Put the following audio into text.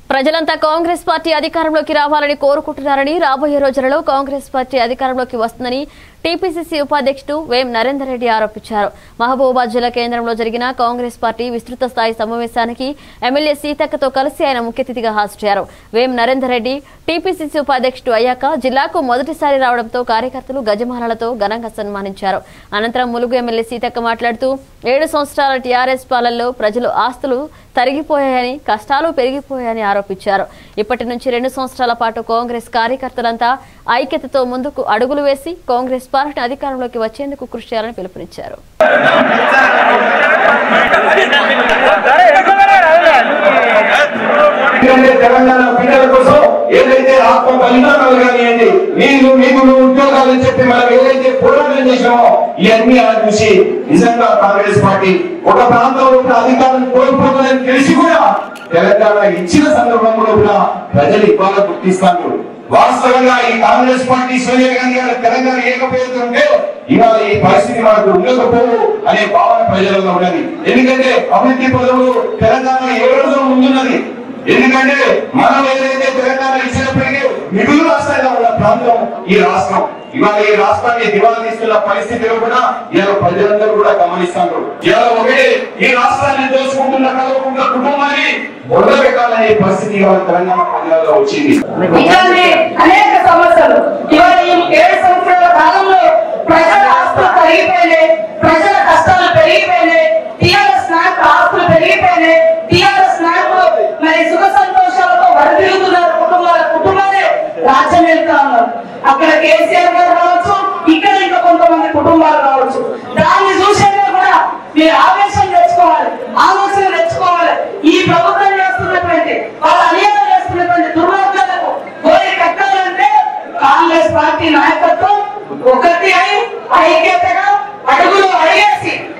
ప్రజలంతా కాంగ్రెస్ పార్టీ అధికారంలోకి రావాలని కోరుకుంటున్నారని రాబోయే రోజులలో కాంగ్రెస్ పార్టీ అధికారంలోకి వస్తుందని టీపీసీసీ ఉపాధ్యక్షుడు వేం నరేందర్ రెడ్డి ఆరోపించారు మహబూబాబాద్ జిల్లా కేంద్రంలో జరిగిన కాంగ్రెస్ పార్టీ విస్తృత స్థాయి సమావేశానికి ఎమ్మెల్యే సీతక్కతో కలిసి ఆయన ముఖ్య అతిథిగా హాజరయ్యారు వేం నరేందర్ రెడ్డి టీపీసీసీ ఉపాధ్యక్షుడు అయ్యాక జిల్లాకు మొదటిసారి రావడంతో కార్యకర్తలు గజమాలలతో ఘనంగా సన్మానించారు అనంతరం ములుగు ఎమ్మెల్యే సీతక్క మాట్లాడుతూ ఏడు సంవత్సరాల టీఆర్ఎస్ పాలనలో ప్రజలు ఆస్తులు తరిగిపోయాయని కష్టాలు పెరిగిపోయాయని ఆరోపించారు ఇప్పటి నుంచి రెండు సంవత్సరాల పాటు కాంగ్రెస్ కార్యకర్తలంతా ఐక్యతతో ముందుకు అడుగులు వేసి కాంగ్రెస్ పార్టీ అధికారంలోకి వచ్చేందుకు కృషి చేయాలని పిలుపునిచ్చారు ఎందుకంటే తెలంగాణ పిల్లల కోసం ఏదైతే ఆత్మ బలిదానాలు కానివ్వండి నీళ్లు నిధులు ఉద్యోగాలు అని చెప్పి మనం ఏదైతే పోరాటం చేసామో ఇవన్నీ అలా చూసి నిజంగా కాంగ్రెస్ పార్టీ ఒక ప్రాంతంలో ఉన్న అధికారం కోల్పోతుందని తెలిసి కూడా తెలంగాణ ఇచ్చిన సందర్భంలో కూడా ప్రజలు ఇవాళ గుర్తిస్తాను వాస్తవంగా ఈ కాంగ్రెస్ పార్టీ సోనియా గాంధీ గారు తెలంగాణ ఏకపోతుంటే ఇవాళ ఈ పరిస్థితి మనకు ఉండకపోవు అనే భావన ప్రజలలో ఉన్నది ఎందుకంటే అభివృద్ధి పదవులు తెలంగాణ ఏ రోజు ముందున్నది ఎందుకంటే మనం ఏదైతే తెలంగాణ ఇచ్చినప్పటికీ మిగులు రాష్ట్రంగా ఉన్న ప్రాంతం ఈ రాష్ట్రం ఇవాళ ఈ రాష్ట్రాన్ని దివాలా తీస్తున్న పరిస్థితిలో కూడా ఇవాళ ప్రజలందరూ కూడా గమనిస్తున్నారు ఇవాళ ఒకటి ఈ రాష్ట్రాన్ని దోచుకుంటున్న కలవకుండా కుటుంబాన్ని పెట్టాలనే పరిస్థితి ఇవాళ తెలంగాణ ప్రజలలో వచ్చింది ఇట్లాంటి అనేక సమస్యలు ఇవాళ ఈ ఏడు సంవత్సరాల కాలంలో ప్రజల ఆస్తులు పెరిగిపోయినాయి ప్రజల కష్టాలు పెరిగిపోయినాయి టీఆర్ఎస్ నాయకులు ఆస్తులు పెరిగిపోయినాయి టీఆర్ఎస్ నాయకులు మరి సుఖ సంతోషాలతో వరదిరుగుతున్నారు కుటుంబాల కుటుంబాలే రాజ్యం వెళ్తా ఉన్నారు అక్కడ కేసీఆర్ గారు రావచ్చు ఇక్కడ ఇంకా కొంతమంది కుటుంబాలు రావచ్చు దాన్ని చూసేలా కూడా మీరు ఆవేశం తెచ్చుకోవాలి ఆలోచన తెచ్చుకోవాలి ఈ ప్రభుత్వం చేస్తున్నటువంటి వాళ్ళ అన్యాయం చేస్తున్నటువంటి దుర్మార్గాలకు గోరి కట్టాలంటే కాంగ్రెస్ పార్టీ నాయకత్వం ఒకటి అయి ఐక్యతగా అడుగులు అడిగేసి